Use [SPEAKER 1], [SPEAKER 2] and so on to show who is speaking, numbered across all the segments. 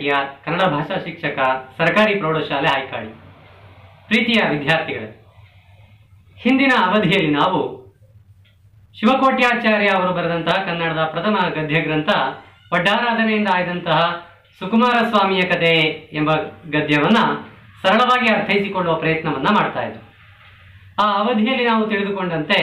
[SPEAKER 1] ಕಟ್ಟಿಯಾರ್ ಕನ್ನಡ ಭಾಷಾ ಶಿಕ್ಷಕ ಸರ್ಕಾರಿ ಪ್ರೌಢಶಾಲೆ ಆಯ್ಕಾಡಿ ಪ್ರೀತಿಯ ವಿದ್ಯಾರ್ಥಿಗಳೇ ಹಿಂದಿನ ಅವಧಿಯಲ್ಲಿ ನಾವು ಶಿವಕೋಟ್ಯಾಚಾರ್ಯ ಅವರು ಬರೆದಂತಹ ಕನ್ನಡದ ಪ್ರಥಮ ಗದ್ಯ ಗ್ರಂಥ ಒಡ್ಡಾರಾಧನೆಯಿಂದ ಆಯ್ದಂತಹ ಸುಕುಮಾರ ಸ್ವಾಮಿಯ ಕಥೆ ಎಂಬ ಗದ್ಯವನ್ನ ಸರಳವಾಗಿ ಅರ್ಥೈಸಿಕೊಳ್ಳುವ ಪ್ರಯತ್ನವನ್ನ ಮಾಡ್ತಾ ಇದ್ವಿ ಆ ಅವಧಿಯಲ್ಲಿ ನಾವು ತಿಳಿದುಕೊಂಡಂತೆ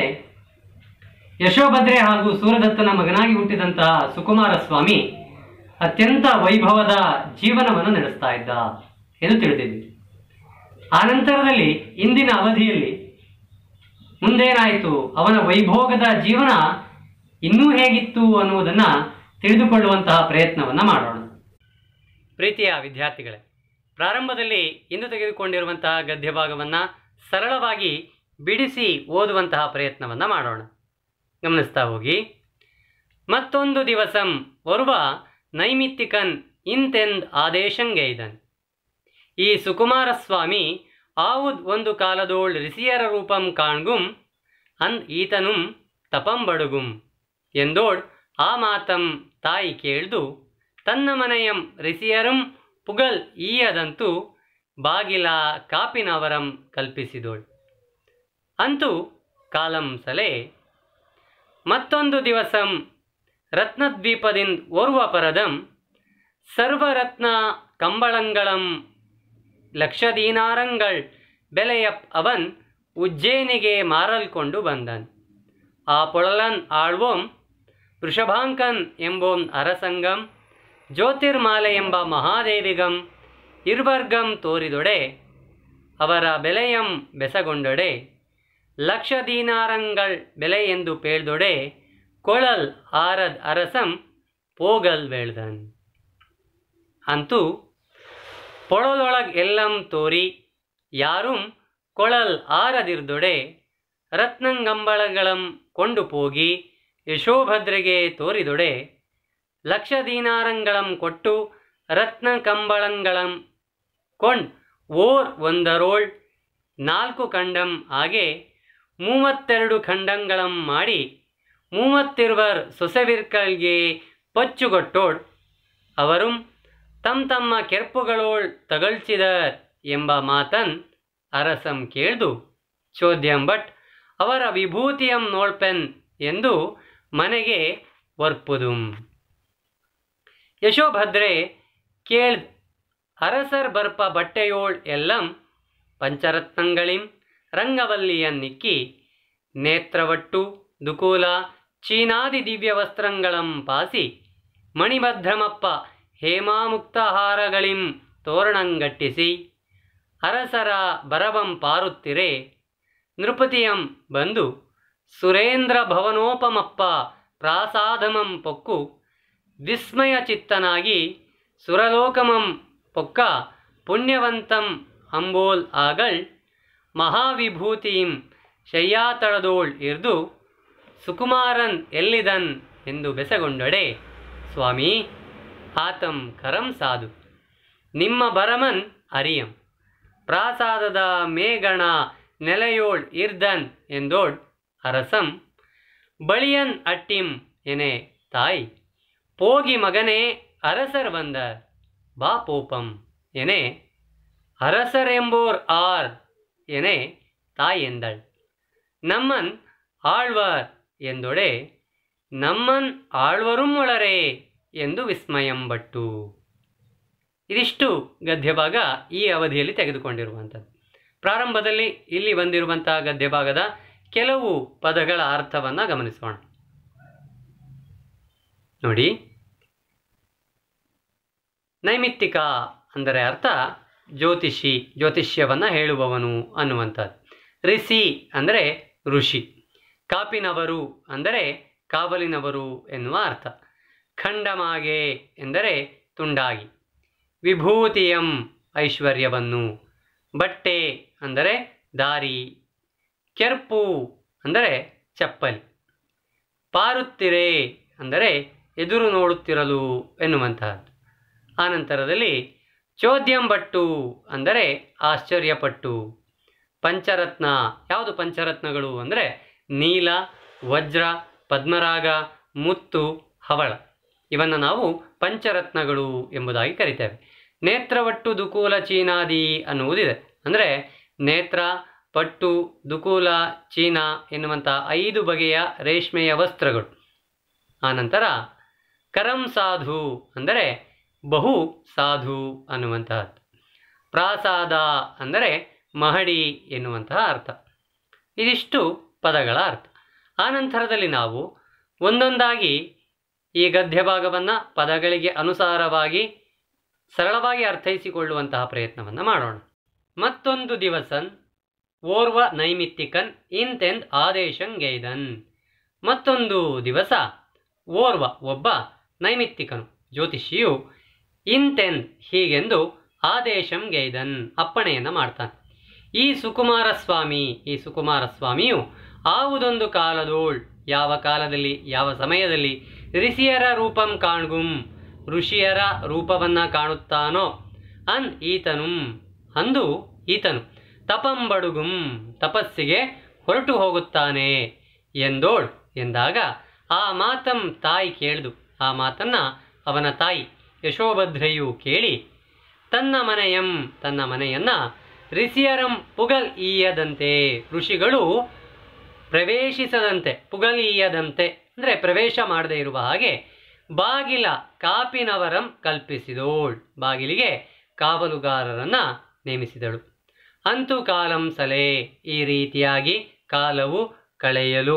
[SPEAKER 1] ಯಶೋಭದ್ರೆ ಹಾಗೂ ಸೂರದತ್ತನ ಮಗನಾಗಿ ಹುಟ್ಟಿದಂತಹ ಸುಕುಮಾರ ಸ್ವಾಮಿ ಅತ್ಯಂತ ವೈಭವದ ಜೀವನವನ್ನು ನಡೆಸ್ತಾ ಇದ್ದ ಎಂದು ತಿಳಿದಿದ್ವಿ ಆನಂತರದಲ್ಲಿ ಇಂದಿನ ಅವಧಿಯಲ್ಲಿ ಮುಂದೇನಾಯಿತು ಅವನ ವೈಭೋಗದ ಜೀವನ ಇನ್ನೂ ಹೇಗಿತ್ತು ಅನ್ನುವುದನ್ನ ತಿಳಿದುಕೊಳ್ಳುವಂತಹ ಪ್ರಯತ್ನವನ್ನ ಮಾಡೋಣ ಪ್ರೀತಿಯ ವಿದ್ಯಾರ್ಥಿಗಳೇ ಪ್ರಾರಂಭದಲ್ಲಿ ಇಂದು ತೆಗೆದುಕೊಂಡಿರುವಂತಹ ಗದ್ಯ ಭಾಗವನ್ನ ಸರಳವಾಗಿ ಬಿಡಿಸಿ ಓದುವಂತಹ ಪ್ರಯತ್ನವನ್ನ ಮಾಡೋಣ ಗಮನಿಸ್ತಾ ಹೋಗಿ ಮತ್ತೊಂದು ದಿವಸಂ ಒರ್ವ ನೈಮಿತ್ತಿಕನ್ ಇಂತೆಂದ್ ಆದೇಶಂಗೈದನ್ ಈ ಸುಕುಮಾರಸ್ವಾಮಿ ಆವುದ್ ಒಂದು ಕಾಲದೋಳ್ ರಿಸಿಯರ ರೂಪಂ ಕಾಣ್ಗುಂ ಅನ್ ಈತನುಂ ತಪಂ ಬಡುಗುಂ ಎಂದೋಳ್ ಆ ಮಾತಂ ತಾಯಿ ಕೇಳ್ದು ತನ್ನ ಮನೆಯಂ ರಿಸಿಯರಂ ಪುಗಲ್ ಈಯದಂತೂ ಬಾಗಿಲ ಕಾಪಿನವರಂ ಕಲ್ಪಿಸಿದೋಳ್ ಅಂತೂ ಕಾಲಂ ಸಲೆ ಮತ್ತೊಂದು ದಿವಸಂ ರತ್ನದ್ವೀಪದಿನ್ ಓರ್ವ ಪರದಂ ಸರ್ವರತ್ನ ಕಂಬಳಂಗಳಂ ಲಕ್ಷದೀನಾರಂಗಳ್ ಬೆಲೆಯಪ್ ಅವನ್ ಉಜ್ಜೇನಿಗೆ ಮಾರಲ್ಕೊಂಡು ಬಂದನ್ ಆ ಪೊಳಲನ್ ಆಳ್ವೋಂ ವೃಷಭಾಂಕನ್ ಎಂಬೋಂ ಅರಸಂಗಂ ಜ್ಯೋತಿರ್ಮಾಲೆ ಎಂಬ ಮಹಾದೇವಿಗಂ ಇರ್ವರ್ಗಂ ತೋರಿದೊಡೆ ಅವರ ಬೆಲೆಯಂ ಬೆಸಗೊಂಡೊಡೆ ಲಕ್ಷ ದೀನಾರಂಗಳ್ ಬೆಲೆ ಎಂದು ಪೇಳ್ದೊಡೆ ಕೊಳಲ್ ಆರದ್ ಅರಸಂ ಪೋಗಲ್ ವೇಳ್ದನ್ ಅಂತೂ ಪೊಳಲೊಳಗ್ ಎಲ್ಲಂ ತೋರಿ ಯಾರುಂ ಕೊಳಲ್ ಆರದಿರ್ದೊಡೆ ರತ್ನಂಗಂಬಳಗಳಂ ಕೊಂಡು ಪೋಗಿ ಯಶೋಭದ್ರೆಗೆ ತೋರಿದೊಡೆ ಲಕ್ಷ ದೀನಾರಂಗಳಂ ಕೊಟ್ಟು ರತ್ನ ಕಂಬಳಂಗಳಂ ಕೊಂಡ್ ಓರ್ ಒಂದರೋಳ್ ನಾಲ್ಕು ಖಂಡಂ ಹಾಗೆ ಮೂವತ್ತೆರಡು ಖಂಡಂಗಳಂ ಮಾಡಿ ಮೂವತ್ತಿರುವರ್ ಸೊಸೆವಿರ್ಕಳ್ಗೆ ಪಚ್ಚುಗೊಟ್ಟೋಳ್ ಅವರುಂ ತಮ್ ತಮ್ಮ ಕೆರ್ಪುಗಳೋಳ್ ತಗಳ್ಸಿದರ್ ಎಂಬ ಮಾತನ್ ಅರಸಂ ಕೇಳ್ದು ಚೋದ್ಯಂ ಭಟ್ ಅವರ ವಿಭೂತಿಯಂ ನೋಳ್ಪೆನ್ ಎಂದು ಮನೆಗೆ ವರ್ಪುದುಂ ಯಶೋಭದ್ರೆ ಕೇಳ್ದ್ ಅರಸರ್ ಬರ್ಪ ಬಟ್ಟೆಯೋಳ್ ಎಲ್ಲಂ ಪಂಚರತ್ನಗಳಿಂ ರಂಗವಲ್ಲಿಯನ್ ನಿಕ್ಕಿ ನೇತ್ರವಟ್ಟು ದುಕೂಲ ಚೀನಾದಿ ದಿವ್ಯ ವಸ್ತ್ರಂಗಳಂ ಪಾಸಿ ಮಣಿಭದ್ರಮಪ್ಪ ಹೇಮಾಮುಕ್ತಹಾರಗಳಿಂ ತೋರಣಂಗಟ್ಟಿಸಿ ಅರಸರ ಬರವಂ ಪಾರುತ್ತಿರೆ ನೃಪತಿಯಂ ಬಂದು ಸುರೇಂದ್ರ ಭವನೋಪಮಪ್ಪ ಪ್ರಾಸಾದಮಂ ಪೊಕ್ಕು ವಿಸ್ಮಯ ಚಿತ್ತನಾಗಿ ಸುರಲೋಕಮಂ ಪೊಕ್ಕ ಪುಣ್ಯವಂತಂ ಅಂಬೋಲ್ ಆಗಳ್ ಮಹಾವಿಭೂತಿಯಿಂ ಶಯ್ಯಾತಳದೋಳ್ ಇರ್ದು ಸುಕುಮಾರನ್ ಎಲ್ಲಿದನ್ ಎಂದು ಬೆಸಗೊಂಡೊಡೆ ಸ್ವಾಮಿ ಆತಂ ಕರಂ ಸಾಧು ನಿಮ್ಮ ಬರಮನ್ ಅರಿಯಂ ಪ್ರಾಸಾದದ ಮೇಗಣ ನೆಲೆಯೋಳ್ ಇರ್ದನ್ ಎಂದೋಳ್ ಅರಸಂ ಬಳಿಯನ್ ಅಟ್ಟಿಂ ಎನೆ ತಾಯಿ ಪೋಗಿ ಮಗನೇ ಅರಸರ್ ಬಂದರ್ ಬಾ ಪೋಪಂ ಎನೆ அரசரெம்போர் ஆர் என தாய் ಎಂದಳ್ ನಮ್ಮನ್ ಆಳ್ವರ್ ಎಂದೊಡೆ ನಮ್ಮನ್ ಆಳ್ವರುಂ ಒಳರೆ ಎಂದು ವಿಸ್ಮಯಂಬಟ್ಟು ಇದಿಷ್ಟು ಗದ್ಯಭಾಗ ಈ ಅವಧಿಯಲ್ಲಿ ತೆಗೆದುಕೊಂಡಿರುವಂಥದ್ದು ಪ್ರಾರಂಭದಲ್ಲಿ ಇಲ್ಲಿ ಬಂದಿರುವಂತಹ ಗದ್ಯಭಾಗದ ಕೆಲವು ಪದಗಳ ಅರ್ಥವನ್ನು ಗಮನಿಸೋಣ ನೋಡಿ ನೈಮಿತ್ತಿಕ ಅಂದರೆ ಅರ್ಥ ಜ್ಯೋತಿಷಿ ಜ್ಯೋತಿಷ್ಯವನ್ನು ಹೇಳುವವನು ಅನ್ನುವಂಥದ್ದು ರಿಷಿ ಅಂದರೆ ಋಷಿ ಕಾಪಿನವರು ಅಂದರೆ ಕಾವಲಿನವರು ಎನ್ನುವ ಅರ್ಥ ಖಂಡಮಾಗೆ ಎಂದರೆ ತುಂಡಾಗಿ ವಿಭೂತಿಯಂ ಐಶ್ವರ್ಯವನ್ನು ಬಟ್ಟೆ ಅಂದರೆ ದಾರಿ ಕೆರ್ಪು ಅಂದರೆ ಚಪ್ಪಲಿ ಪಾರುತ್ತಿರೆ ಅಂದರೆ ಎದುರು ನೋಡುತ್ತಿರಲು ಎನ್ನುವಂತಹದ್ದು ಆನಂತರದಲ್ಲಿ ಚೋದ್ಯಂಬಟ್ಟು ಅಂದರೆ ಆಶ್ಚರ್ಯಪಟ್ಟು ಪಂಚರತ್ನ ಯಾವುದು ಪಂಚರತ್ನಗಳು ಅಂದರೆ ನೀಲ ವಜ್ರ ಪದ್ಮರಾಗ ಮುತ್ತು ಹವಳ ಇವನ್ನು ನಾವು ಪಂಚರತ್ನಗಳು ಎಂಬುದಾಗಿ ಕರಿತೇವೆ ನೇತ್ರವಟ್ಟು ದುಕೂಲ ಚೀನಾದಿ ಅನ್ನುವುದಿದೆ ಅಂದರೆ ನೇತ್ರ ಪಟ್ಟು ದುಕೂಲ ಚೀನಾ ಎನ್ನುವಂಥ ಐದು ಬಗೆಯ ರೇಷ್ಮೆಯ ವಸ್ತ್ರಗಳು ಆನಂತರ ಕರಂ ಸಾಧು ಅಂದರೆ ಬಹು ಸಾಧು ಅನ್ನುವಂತಹದ್ದು ಪ್ರಾಸಾದ ಅಂದರೆ ಮಹಡಿ ಎನ್ನುವಂತಹ ಅರ್ಥ ಇದಿಷ್ಟು ಪದಗಳ ಅರ್ಥ ಆನಂತರದಲ್ಲಿ ನಾವು ಒಂದೊಂದಾಗಿ ಈ ಗದ್ಯ ಭಾಗವನ್ನು ಪದಗಳಿಗೆ ಅನುಸಾರವಾಗಿ ಸರಳವಾಗಿ ಅರ್ಥೈಸಿಕೊಳ್ಳುವಂತಹ ಪ್ರಯತ್ನವನ್ನು ಮಾಡೋಣ ಮತ್ತೊಂದು ದಿವಸನ್ ಓರ್ವ ನೈಮಿತ್ತಿಕನ್ ಇಂತೆಂದ್ ಆದೇಶಂಗೈದನ್ ಮತ್ತೊಂದು ದಿವಸ ಓರ್ವ ಒಬ್ಬ ನೈಮಿತ್ತಿಕನು ಜ್ಯೋತಿಷಿಯು ಇಂತೆಂದ್ ಹೀಗೆಂದು ಆದೇಶಂ ಗೈದನ್ ಅಪ್ಪಣೆಯನ್ನು ಮಾಡ್ತಾನೆ ಈ ಸುಕುಮಾರ ಸ್ವಾಮಿ ಈ ಸುಕುಮಾರ ಸ್ವಾಮಿಯು ಆವುದೊಂದು ಕಾಲದೋಳ್ ಯಾವ ಕಾಲದಲ್ಲಿ ಯಾವ ಸಮಯದಲ್ಲಿ ಋಷಿಯರ ರೂಪಂ ಕಾಣ್ಗುಂ ಋಷಿಯರ ರೂಪವನ್ನ ಕಾಣುತ್ತಾನೋ ಅನ್ ಈತನುಂ ಅಂದು ಈತನು ತಪಂಬಡುಗುಂ ತಪಸ್ಸಿಗೆ ಹೊರಟು ಹೋಗುತ್ತಾನೆ ಎಂದೋಳ್ ಎಂದಾಗ ಆ ಮಾತಂ ತಾಯಿ ಕೇಳಿದು ಆ ಮಾತನ್ನ ಅವನ ತಾಯಿ ಯಶೋಭದ್ರೆಯು ಕೇಳಿ ತನ್ನ ಮನೆಯಂ ತನ್ನ ಮನೆಯನ್ನ ಋಷಿಯರಂ ಪುಗಲ್ ಈಯದಂತೆ ಋಷಿಗಳು ಪ್ರವೇಶಿಸದಂತೆ ಪುಗಲೀಯದಂತೆ ಅಂದರೆ ಪ್ರವೇಶ ಮಾಡದೇ ಇರುವ ಹಾಗೆ ಬಾಗಿಲ ಕಾಪಿನವರಂ ಕಲ್ಪಿಸಿದೋಳ್ ಬಾಗಿಲಿಗೆ ಕಾವಲುಗಾರರನ್ನ ನೇಮಿಸಿದಳು ಅಂತೂ ಕಾಲಂ ಸಲೆ ಈ ರೀತಿಯಾಗಿ ಕಾಲವು ಕಳೆಯಲು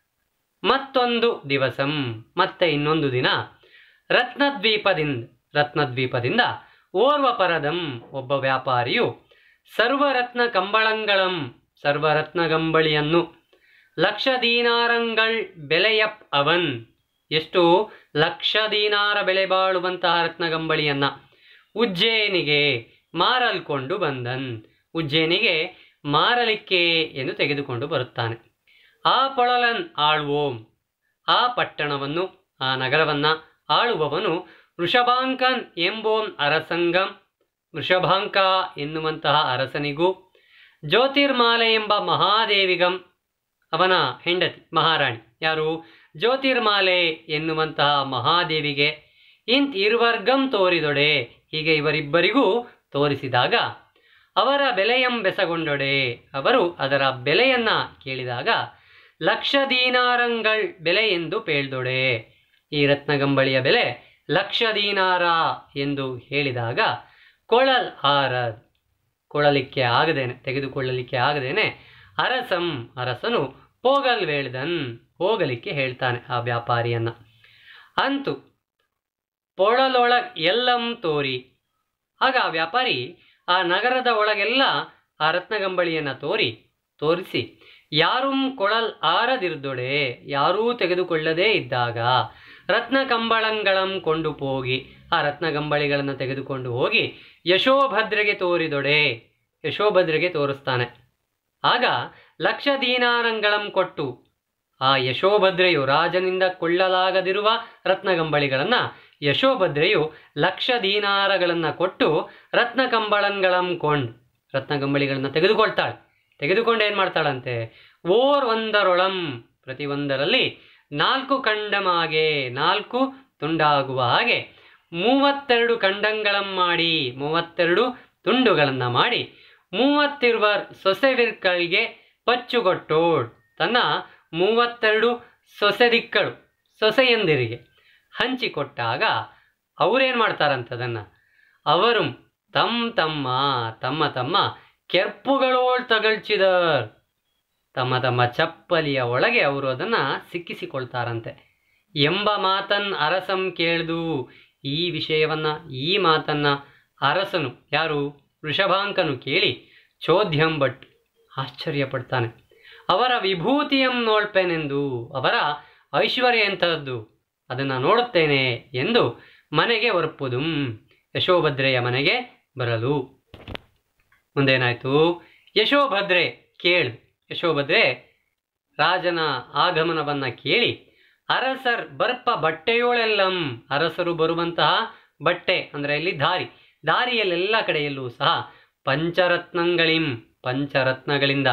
[SPEAKER 1] ಮತ್ತೊಂದು ದಿವಸಂ ಮತ್ತೆ ಇನ್ನೊಂದು ದಿನ ರತ್ನದ್ವೀಪದಿಂದ ರತ್ನದ್ವೀಪದಿಂದ ಓರ್ವ ಪರದಂ ಒಬ್ಬ ವ್ಯಾಪಾರಿಯು ಸರ್ವರತ್ನ ಕಂಬಳಂಗಳಂ ಸರ್ವರತ್ನ ಗಂಬಳಿಯನ್ನು ಲಕ್ಷ ದೀನಾರಂಗಳ್ ಬೆಲೆಯಪ್ ಅವನ್ ಎಷ್ಟು ಲಕ್ಷ ದೀನಾರ ಬೆಲೆ ಬಾಳುವಂತಹ ರತ್ನಗಂಬಳಿಯನ್ನ ಉಜ್ಜೇನಿಗೆ ಮಾರಲ್ಕೊಂಡು ಬಂದನ್ ಉಜ್ಜೇನಿಗೆ ಮಾರಲಿಕ್ಕೆ ಎಂದು ತೆಗೆದುಕೊಂಡು ಬರುತ್ತಾನೆ ಆ ಪೊಳಲನ್ ಆಳ್ವೋಂ ಆ ಪಟ್ಟಣವನ್ನು ಆ ನಗರವನ್ನ ಆಳುವವನು ವೃಷಭಾಂಕನ್ ಎಂಬೋನ್ ಅರಸಂಗಂ ವೃಷಭಾಂಕ ಎನ್ನುವಂತಹ ಅರಸನಿಗೂ ಜ್ಯೋತಿರ್ಮಾಲೆ ಎಂಬ ಮಹಾದೇವಿಗಂ ಅವನ ಹೆಂಡತಿ ಮಹಾರಾಣಿ ಯಾರು ಜ್ಯೋತಿರ್ಮಾಲೆ ಎನ್ನುವಂತಹ ಮಹಾದೇವಿಗೆ ಇಂತ್ ಇರುವರ್ಗಂ ತೋರಿದೊಡೆ ಹೀಗೆ ಇವರಿಬ್ಬರಿಗೂ ತೋರಿಸಿದಾಗ ಅವರ ಬೆಲೆಯಂ ಬೆಸಗೊಂಡೊಡೆ ಅವರು ಅದರ ಬೆಲೆಯನ್ನ ಕೇಳಿದಾಗ ಲಕ್ಷ ದೀನಾರಂಗಳ್ ಬೆಲೆ ಎಂದು ಪೇಳ್ದೊಡೆ ಈ ರತ್ನಗಂಬಳಿಯ ಬೆಲೆ ಲಕ್ಷ ದೀನಾರ ಎಂದು ಹೇಳಿದಾಗ ಕೊಳಲ್ ಆರದ್ ಕೊಳಲಿಕ್ಕೆ ಆಗದೇನೆ ತೆಗೆದುಕೊಳ್ಳಲಿಕ್ಕೆ ಆಗದೇನೆ ಅರಸಂ ಅರಸನು ಹೋಗಲ್ ವೇಳ್ದನ್ ಹೋಗಲಿಕ್ಕೆ ಹೇಳ್ತಾನೆ ಆ ವ್ಯಾಪಾರಿಯನ್ನ ಅಂತೂ ಪೊಳಲೊಳಗ್ ಎಲ್ಲಂ ತೋರಿ ಆಗ ಆ ವ್ಯಾಪಾರಿ ಆ ನಗರದ ಒಳಗೆಲ್ಲ ಆ ರತ್ನಗಂಬಳಿಯನ್ನ ತೋರಿ ತೋರಿಸಿ ಯಾರೂ ಕೊಳಲ್ ಆರದಿರ್ದೊಡೆ ಯಾರೂ ತೆಗೆದುಕೊಳ್ಳದೇ ಇದ್ದಾಗ ರತ್ನ ಕಂಬಳಂಗಳಂ ಕೊಂಡು ಹೋಗಿ ಆ ರತ್ನಗಂಬಳಿಗಳನ್ನು ತೆಗೆದುಕೊಂಡು ಹೋಗಿ ಯಶೋಭದ್ರೆಗೆ ತೋರಿದೊಡೆ ಯಶೋಭದ್ರೆಗೆ ತೋರಿಸ್ತಾನೆ ಆಗ ಲಕ್ಷ ದೀನಾರಂಗಳಂ ಕೊಟ್ಟು ಆ ಯಶೋಭದ್ರೆಯು ರಾಜನಿಂದ ಕೊಳ್ಳಲಾಗದಿರುವ ರತ್ನಗಂಬಳಿಗಳನ್ನು ಯಶೋಭದ್ರೆಯು ಲಕ್ಷ ದೀನಾರಗಳನ್ನು ಕೊಟ್ಟು ರತ್ನಕಂಬಳಂಗಳಂ ಕೊಂಡು ರತ್ನಗಂಬಳಿಗಳನ್ನು ತೆಗೆದುಕೊಳ್ತಾಳೆ ತೆಗೆದುಕೊಂಡು ಏನು ಮಾಡ್ತಾಳಂತೆ ಓರ್ ಒಂದರೊಳಂ ಪ್ರತಿಯೊಂದರಲ್ಲಿ ನಾಲ್ಕು ಕಂಡಮಾಗೆ ನಾಲ್ಕು ತುಂಡಾಗುವ ಹಾಗೆ ಮೂವತ್ತೆರಡು ಖಂಡಂಗಳಂ ಮಾಡಿ ಮೂವತ್ತೆರಡು ತುಂಡುಗಳನ್ನು ಮಾಡಿ ಮೂವತ್ತಿರುವರ್ ಸೊಸೆವಿರ್ಕಳಿಗೆ ಪಚ್ಚುಗೊಟ್ಟೋಡ್ ತನ್ನ ಮೂವತ್ತೆರಡು ಸೊಸೆದಿಕ್ಕಳು ಸೊಸೆಯಂದಿರಿಗೆ ಹಂಚಿಕೊಟ್ಟಾಗ ಅವರೇನು ಮಾಡ್ತಾರಂತದನ್ನು ಅವರು ತಮ್ಮ ತಮ್ಮ ತಮ್ಮ ತಮ್ಮ ಕೆರ್ಪುಗಳೋಳ್ ತಗಳ್ಚಿದರ್ ತಮ್ಮ ತಮ್ಮ ಚಪ್ಪಲಿಯ ಒಳಗೆ ಅವರು ಅದನ್ನು ಸಿಕ್ಕಿಸಿಕೊಳ್ತಾರಂತೆ ಎಂಬ ಮಾತನ್ ಅರಸಂ ಕೇಳ್ದು ಈ ವಿಷಯವನ್ನ ಈ ಮಾತನ್ನ ಅರಸನು ಯಾರು ವೃಷಭಾಂಕನು ಕೇಳಿ ಚೋದ್ಯಂ ಭಟ್ ಆಶ್ಚರ್ಯಪಡ್ತಾನೆ ಅವರ ವಿಭೂತಿಯಂ ನೋಡ್ಪೇನೆಂದು ಅವರ ಐಶ್ವರ್ಯ ಎಂತಹದ್ದು ಅದನ್ನು ನೋಡುತ್ತೇನೆ ಎಂದು ಮನೆಗೆ ಹೊರಪುದು ಯಶೋಭದ್ರೆಯ ಮನೆಗೆ ಬರಲು ಮುಂದೇನಾಯ್ತು ಯಶೋಭದ್ರೆ ಕೇಳು ಯಶೋಭದ್ರೆ ರಾಜನ ಆಗಮನವನ್ನ ಕೇಳಿ ಅರಸರ್ ಬರ್ಪ ಬಟ್ಟೆಯೋಳೆಲ್ಲಂ ಅರಸರು ಬರುವಂತಹ ಬಟ್ಟೆ ಅಂದರೆ ಇಲ್ಲಿ ದಾರಿ ದಾರಿಯಲ್ಲೆಲ್ಲ ಕಡೆಯಲ್ಲೂ ಸಹ ಪಂಚರತ್ನಗಳಿಂ ಪಂಚರತ್ನಗಳಿಂದ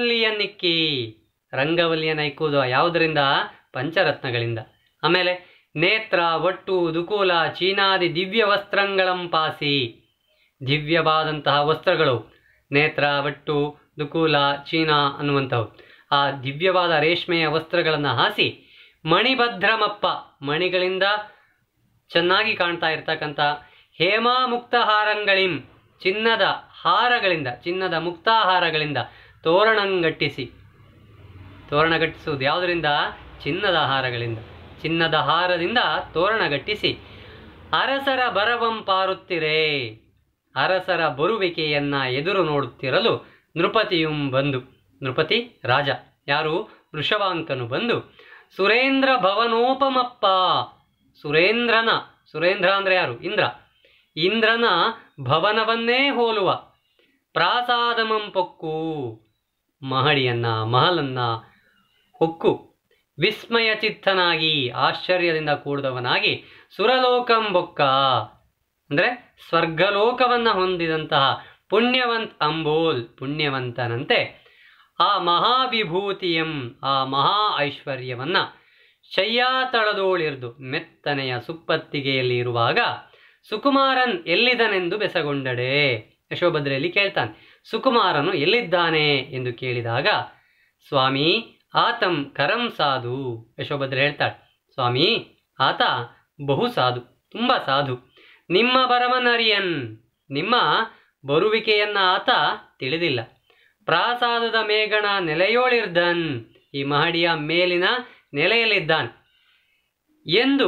[SPEAKER 1] ರಂಗವಲ್ಲಿಯನ್ನಿಕ್ಕಿ ರಂಗವಲ್ಲಿಯನ್ನು ಇಕ್ಕುವುದು ಯಾವುದರಿಂದ ಪಂಚರತ್ನಗಳಿಂದ ಆಮೇಲೆ ನೇತ್ರ ಒಟ್ಟು ದುಕೂಲ ಚೀನಾದಿ ದಿವ್ಯ ವಸ್ತ್ರಂಗಳಂ ಪಾಸಿ ದಿವ್ಯವಾದಂತಹ ವಸ್ತ್ರಗಳು ನೇತ್ರ ಒಟ್ಟು ದುಕೂಲ ಚೀನಾ ಅನ್ನುವಂಥವು ಆ ದಿವ್ಯವಾದ ರೇಷ್ಮೆಯ ವಸ್ತ್ರಗಳನ್ನು ಹಾಸಿ ಮಣಿಭದ್ರಮಪ್ಪ ಮಣಿಗಳಿಂದ ಚೆನ್ನಾಗಿ ಕಾಣ್ತಾ ಇರ್ತಕ್ಕಂಥ ಹೇಮಾ ಮುಕ್ತಹಾರಂಗಳಿಂ ಚಿನ್ನದ ಹಾರಗಳಿಂದ ಚಿನ್ನದ ಮುಕ್ತಾಹಾರಗಳಿಂದ ತೋರಣಂಗಟ್ಟಿಸಿ ತೋರಣಗಟ್ಟಿಸುವುದು ಯಾವುದರಿಂದ ಚಿನ್ನದ ಹಾರಗಳಿಂದ ಚಿನ್ನದ ಹಾರದಿಂದ ತೋರಣಗಟ್ಟಿಸಿ ಅರಸರ ಬರವಂ ಪಾರುತ್ತಿರೇ ಅರಸರ ಬರುವಿಕೆಯನ್ನ ಎದುರು ನೋಡುತ್ತಿರಲು ನೃಪತಿಯುಂ ಬಂದು ನೃಪತಿ ರಾಜ ಯಾರು ವೃಷವಾಂಕನು ಬಂದು ಸುರೇಂದ್ರ ಭವನೋಪಮಪ್ಪ ಸುರೇಂದ್ರನ ಸುರೇಂದ್ರ ಅಂದ್ರೆ ಯಾರು ಇಂದ್ರ ಇಂದ್ರನ ಭವನವನ್ನೇ ಹೋಲುವ ಪ್ರಾಸಾದಮಂ ಪೊಕ್ಕು ಮಹಡಿಯನ್ನ ಮಹಲನ್ನ ಹೊಕ್ಕು ವಿಸ್ಮಯ ಚಿತ್ತನಾಗಿ ಆಶ್ಚರ್ಯದಿಂದ ಕೂಡಿದವನಾಗಿ ಸುರಲೋಕಂ ಬೊಕ್ಕ ಅಂದ್ರೆ ಸ್ವರ್ಗಲೋಕವನ್ನ ಹೊಂದಿದಂತಹ ಪುಣ್ಯವಂತ್ ಅಂಬೋಲ್ ಪುಣ್ಯವಂತನಂತೆ ಆ ಮಹಾವಿಭೂತಿಯಂ ಆ ಮಹಾ ಐಶ್ವರ್ಯವನ್ನ ಶಯ್ಯಾತಳದೋಳಿರ್ದು ಮೆತ್ತನೆಯ ಸುಪ್ಪತ್ತಿಗೆಯಲ್ಲಿ ಇರುವಾಗ ಸುಕುಮಾರನ್ ಎಲ್ಲಿದನೆಂದು ಬೆಸಗೊಂಡಡೆ ಯಶೋಭದ್ರೆಯಲ್ಲಿ ಕೇಳ್ತಾನೆ ಸುಕುಮಾರನು ಎಲ್ಲಿದ್ದಾನೆ ಎಂದು ಕೇಳಿದಾಗ ಸ್ವಾಮಿ ಆತಂ ಕರಂ ಸಾಧು ಯಶೋಭದ್ರೆ ಹೇಳ್ತಾಳೆ ಸ್ವಾಮಿ ಆತ ಬಹು ಸಾಧು ತುಂಬ ಸಾಧು ನಿಮ್ಮ ಬರವನರಿಯನ್ ನಿಮ್ಮ ಬರುವಿಕೆಯನ್ನ ಆತ ತಿಳಿದಿಲ್ಲ ಪ್ರಾಸಾದದ ಮೇಗಣ ನೆಲೆಯೋಳಿರ್ದನ್ ಈ ಮಹಡಿಯ ಮೇಲಿನ ನೆಲೆಯಲ್ಲಿದ್ದಾನೆ ಎಂದು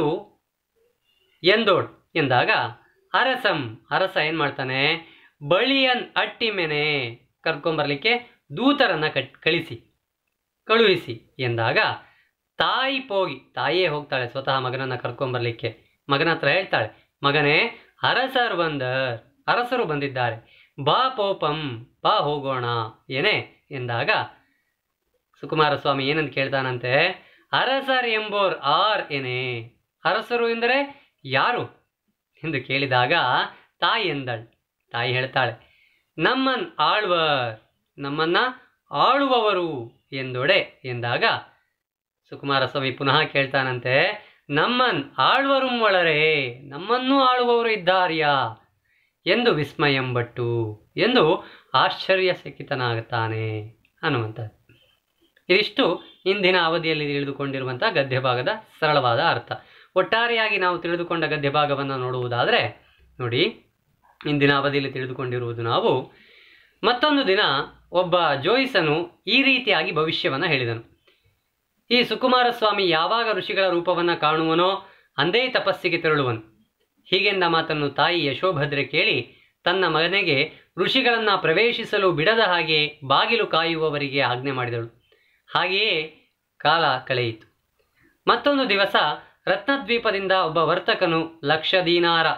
[SPEAKER 1] ಎಂದೋಳು ಎಂದಾಗ ಅರಸಂ ಅರಸ ಏನ್ ಮಾಡ್ತಾನೆ ಬಳಿಯನ್ ಅಟ್ಟಿಮೆನೆ ಕರ್ಕೊಂಬರ್ಲಿಕ್ಕೆ ದೂತರನ್ನ ಕಟ್ ಕಳಿಸಿ ಕಳುಹಿಸಿ ಎಂದಾಗ ತಾಯಿ ಹೋಗಿ ತಾಯಿಯೇ ಹೋಗ್ತಾಳೆ ಸ್ವತಃ ಮಗನನ್ನ ಕರ್ಕೊಂಬರ್ಲಿಕ್ಕೆ ಮಗನ ಹತ್ರ ಹೇಳ್ತಾಳೆ ಮಗನೇ ಅರಸರು ಬಂದರ್ ಅರಸರು ಬಂದಿದ್ದಾರೆ ಬಾ ಪೋಪಂ ಬಾ ಹೋಗೋಣ ಏನೇ ಎಂದಾಗ ಸುಕುಮಾರ ಸ್ವಾಮಿ ಏನಂತ ಕೇಳ್ತಾನಂತೆ ಅರಸರ್ ಎಂಬೋರ್ ಆರ್ ಏನೇ ಅರಸರು ಎಂದರೆ ಯಾರು ಎಂದು ಕೇಳಿದಾಗ ತಾಯಿ ಎಂದಳು ತಾಯಿ ಹೇಳ್ತಾಳೆ ನಮ್ಮನ್ ಆಳ್ವರ್ ನಮ್ಮನ್ನ ಆಳುವವರು ಎಂದೊಡೆ ಎಂದಾಗ ಸುಕುಮಾರ ಸ್ವಾಮಿ ಪುನಃ ಕೇಳ್ತಾನಂತೆ ನಮ್ಮನ್ ಆಳ್ವರು ಒಳರೆ ನಮ್ಮನ್ನೂ ಆಳುವವರು ಇದ್ದಾರ್ಯಾ ಎಂದು ವಿಸ್ಮಯಂಬಟ್ಟು ಎಂದು ಆಶ್ಚರ್ಯಚಕಿತನಾಗುತ್ತಾನೆ ಅನ್ನುವಂಥದ್ದು ಇದಿಷ್ಟು ಇಂದಿನ ಅವಧಿಯಲ್ಲಿ ತಿಳಿದುಕೊಂಡಿರುವಂಥ ಗದ್ಯ ಭಾಗದ ಸರಳವಾದ ಅರ್ಥ ಒಟ್ಟಾರೆಯಾಗಿ ನಾವು ತಿಳಿದುಕೊಂಡ ಗದ್ಯ ಭಾಗವನ್ನು ನೋಡುವುದಾದರೆ ನೋಡಿ ಇಂದಿನ ಅವಧಿಯಲ್ಲಿ ತಿಳಿದುಕೊಂಡಿರುವುದು ನಾವು ಮತ್ತೊಂದು ದಿನ ಒಬ್ಬ ಜೋಯಿಸನು ಈ ರೀತಿಯಾಗಿ ಭವಿಷ್ಯವನ್ನು ಹೇಳಿದನು ಈ ಸುಕುಮಾರ ಸ್ವಾಮಿ ಯಾವಾಗ ಋಷಿಗಳ ರೂಪವನ್ನು ಕಾಣುವನೋ ಅಂದೇ ತಪಸ್ಸಿಗೆ ತೆರಳುವನು ಹೀಗೆಂದ ಮಾತನ್ನು ತಾಯಿ ಯಶೋಭದ್ರೆ ಕೇಳಿ ತನ್ನ ಮಗನಿಗೆ ಋಷಿಗಳನ್ನ ಪ್ರವೇಶಿಸಲು ಬಿಡದ ಹಾಗೆ ಬಾಗಿಲು ಕಾಯುವವರಿಗೆ ಆಜ್ಞೆ ಮಾಡಿದಳು ಹಾಗೆಯೇ ಕಾಲ ಕಳೆಯಿತು ಮತ್ತೊಂದು ದಿವಸ ರತ್ನದ್ವೀಪದಿಂದ ಒಬ್ಬ ವರ್ತಕನು ಲಕ್ಷ ದೀನಾರ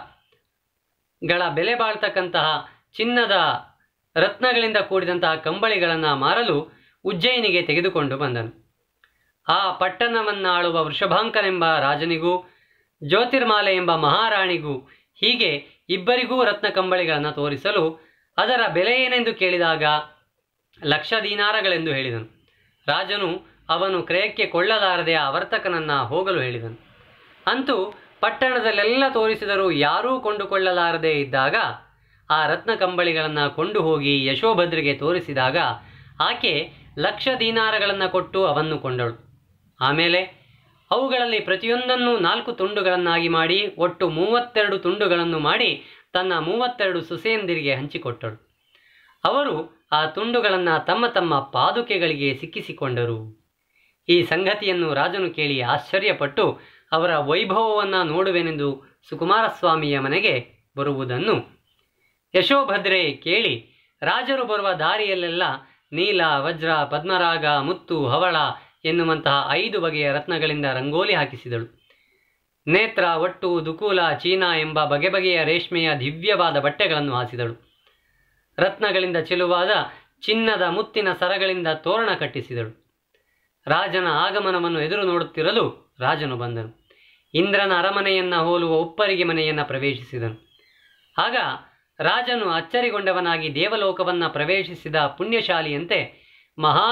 [SPEAKER 1] ಗಳ ಬೆಲೆ ಬಾಳ್ತಕ್ಕಂತಹ ಚಿನ್ನದ ರತ್ನಗಳಿಂದ ಕೂಡಿದಂತಹ ಕಂಬಳಿಗಳನ್ನು ಮಾರಲು ಉಜ್ಜಯಿನಿಗೆ ತೆಗೆದುಕೊಂಡು ಬಂದನು ಆ ಪಟ್ಟಣವನ್ನಾಳುವ ವೃಷಭಾಂಕನೆಂಬ ರಾಜನಿಗೂ ಜ್ಯೋತಿರ್ಮಾಲೆ ಎಂಬ ಮಹಾರಾಣಿಗೂ ಹೀಗೆ ಇಬ್ಬರಿಗೂ ರತ್ನ ಕಂಬಳಿಗಳನ್ನು ತೋರಿಸಲು ಅದರ ಬೆಲೆ ಏನೆಂದು ಕೇಳಿದಾಗ ಲಕ್ಷ ದೀನಾರಗಳೆಂದು ಹೇಳಿದನು ರಾಜನು ಅವನು ಕ್ರಯಕ್ಕೆ ಕೊಳ್ಳಲಾರದೆ ಆ ವರ್ತಕನನ್ನ ಹೋಗಲು ಹೇಳಿದನು ಅಂತೂ ಪಟ್ಟಣದಲ್ಲೆಲ್ಲ ತೋರಿಸಿದರೂ ಯಾರೂ ಕೊಂಡುಕೊಳ್ಳಲಾರದೆ ಇದ್ದಾಗ ಆ ರತ್ನ ಕಂಬಳಿಗಳನ್ನು ಕೊಂಡು ಹೋಗಿ ಯಶೋಭದ್ರಿಗೆ ತೋರಿಸಿದಾಗ ಆಕೆ ಲಕ್ಷ ದೀನಾರಗಳನ್ನು ಕೊಟ್ಟು ಅವನ್ನು ಕೊಂಡಳು ಆಮೇಲೆ ಅವುಗಳಲ್ಲಿ ಪ್ರತಿಯೊಂದನ್ನು ನಾಲ್ಕು ತುಂಡುಗಳನ್ನಾಗಿ ಮಾಡಿ ಒಟ್ಟು ಮೂವತ್ತೆರಡು ತುಂಡುಗಳನ್ನು ಮಾಡಿ ತನ್ನ ಮೂವತ್ತೆರಡು ಸುಸೆಯಂದಿರಿಗೆ ಹಂಚಿಕೊಟ್ಟಳು ಅವರು ಆ ತುಂಡುಗಳನ್ನು ತಮ್ಮ ತಮ್ಮ ಪಾದುಕೆಗಳಿಗೆ ಸಿಕ್ಕಿಸಿಕೊಂಡರು ಈ ಸಂಗತಿಯನ್ನು ರಾಜನು ಕೇಳಿ ಆಶ್ಚರ್ಯಪಟ್ಟು ಅವರ ವೈಭವವನ್ನು ನೋಡುವೆನೆಂದು ಸುಕುಮಾರಸ್ವಾಮಿಯ ಮನೆಗೆ ಬರುವುದನ್ನು ಯಶೋಭದ್ರೆ ಕೇಳಿ ರಾಜರು ಬರುವ ದಾರಿಯಲ್ಲೆಲ್ಲ ನೀಲ ವಜ್ರ ಪದ್ಮರಾಗ ಮುತ್ತು ಹವಳ ಎನ್ನುವಂತಹ ಐದು ಬಗೆಯ ರತ್ನಗಳಿಂದ ರಂಗೋಲಿ ಹಾಕಿಸಿದಳು ನೇತ್ರ ಒಟ್ಟು ದುಕೂಲ ಚೀನಾ ಎಂಬ ಬಗೆ ಬಗೆಯ ರೇಷ್ಮೆಯ ದಿವ್ಯವಾದ ಬಟ್ಟೆಗಳನ್ನು ಹಾಸಿದಳು ರತ್ನಗಳಿಂದ ಚೆಲುವಾದ ಚಿನ್ನದ ಮುತ್ತಿನ ಸರಗಳಿಂದ ತೋರಣ ಕಟ್ಟಿಸಿದಳು ರಾಜನ ಆಗಮನವನ್ನು ಎದುರು ನೋಡುತ್ತಿರಲು ರಾಜನು ಬಂದನು ಇಂದ್ರನ ಅರಮನೆಯನ್ನ ಹೋಲುವ ಉಪ್ಪರಿಗೆ ಮನೆಯನ್ನ ಪ್ರವೇಶಿಸಿದನು ಆಗ ರಾಜನು ಅಚ್ಚರಿಗೊಂಡವನಾಗಿ ದೇವಲೋಕವನ್ನ ಪ್ರವೇಶಿಸಿದ ಪುಣ್ಯಶಾಲಿಯಂತೆ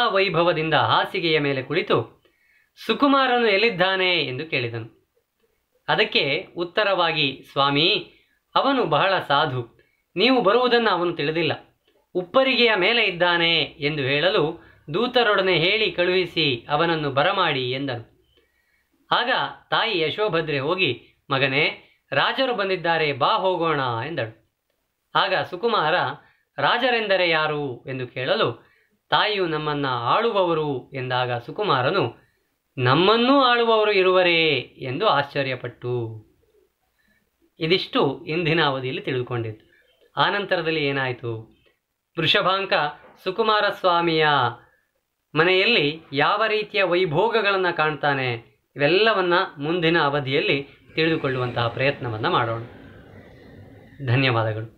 [SPEAKER 1] ಮಹಾವೈಭವದಿಂದ ಹಾಸಿಗೆಯ ಮೇಲೆ ಕುಳಿತು ಸುಕುಮಾರನು ಎಲ್ಲಿದ್ದಾನೆ ಎಂದು ಕೇಳಿದನು ಅದಕ್ಕೆ ಉತ್ತರವಾಗಿ ಸ್ವಾಮಿ ಅವನು ಬಹಳ ಸಾಧು ನೀವು ಬರುವುದನ್ನು ಅವನು ತಿಳಿದಿಲ್ಲ ಉಪ್ಪರಿಗೆಯ ಮೇಲೆ ಇದ್ದಾನೆ ಎಂದು ಹೇಳಲು ದೂತರೊಡನೆ ಹೇಳಿ ಕಳುಹಿಸಿ ಅವನನ್ನು ಬರಮಾಡಿ ಎಂದನು ಆಗ ತಾಯಿ ಯಶೋಭದ್ರೆ ಹೋಗಿ ಮಗನೇ ರಾಜರು ಬಂದಿದ್ದಾರೆ ಬಾ ಹೋಗೋಣ ಎಂದಳು ಆಗ ಸುಕುಮಾರ ರಾಜರೆಂದರೆ ಯಾರು ಎಂದು ಕೇಳಲು ತಾಯಿಯು ನಮ್ಮನ್ನ ಆಳುವವರು ಎಂದಾಗ ಸುಕುಮಾರನು ನಮ್ಮನ್ನೂ ಆಳುವವರು ಇರುವರೇ ಎಂದು ಆಶ್ಚರ್ಯಪಟ್ಟು ಇದಿಷ್ಟು ಇಂದಿನ ಅವಧಿಯಲ್ಲಿ ತಿಳಿದುಕೊಂಡಿದ್ದು ಆನಂತರದಲ್ಲಿ ಏನಾಯಿತು ವೃಷಭಾಂಕ ಸುಕುಮಾರ ಸ್ವಾಮಿಯ ಮನೆಯಲ್ಲಿ ಯಾವ ರೀತಿಯ ವೈಭೋಗಗಳನ್ನು ಕಾಣ್ತಾನೆ ಇವೆಲ್ಲವನ್ನ ಮುಂದಿನ ಅವಧಿಯಲ್ಲಿ ತಿಳಿದುಕೊಳ್ಳುವಂತಹ ಪ್ರಯತ್ನವನ್ನು ಮಾಡೋಣ ಧನ್ಯವಾದಗಳು